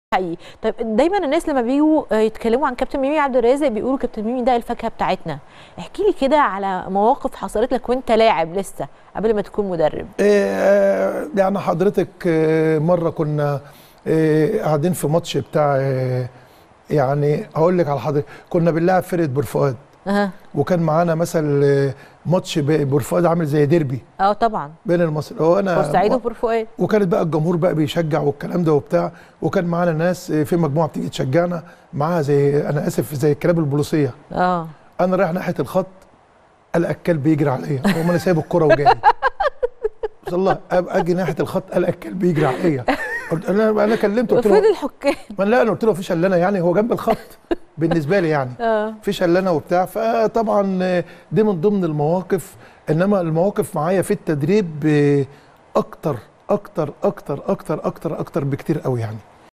حقيقي طيب دايما الناس لما بيجوا آه، يتكلموا عن كابتن ميمي عبد الرازق بيقولوا كابتن ميمي ده الفاكهه بتاعتنا احكي لي كده على مواقف حصلت لك وانت لاعب لسه قبل ما تكون مدرب آه، يعني حضرتك آه، مره كنا آه، قاعدين في ماتش بتاع آه، يعني هقول لك على حضرتك كنا بنلعب فرقه بورفؤاد اها وكان معانا مثلا آه، ماتش ب- بورفؤاد عامل زي ديربي اه طبعا بين المصري هو انا بورسعيد وبور فؤاد وكانت بقى الجمهور بقى بيشجع والكلام ده وبتاع وكان معانا ناس آه، في مجموعه بتيجي تشجعنا معاها زي انا اسف زي الكلاب البوليسيه اه انا رايح ناحيه الخط الاقي الكلب بيجري عليا وما انا سايب الكره وجاي بس الله أب- اجي ناحيه الخط الاقي الكلب بيجري عليا قلت انا انا كلمته قلت وفين له الحكام ما لا انا قلت له مفيش الا انا يعني هو جنب الخط بالنسبه لي يعني اه مفيش الا انا وبتاع فطبعا آه، دي من ضمن المواقف انما المواقف معايا في التدريب آه، اكتر اكتر اكتر اكتر اكتر اكتر بكتير قوي يعني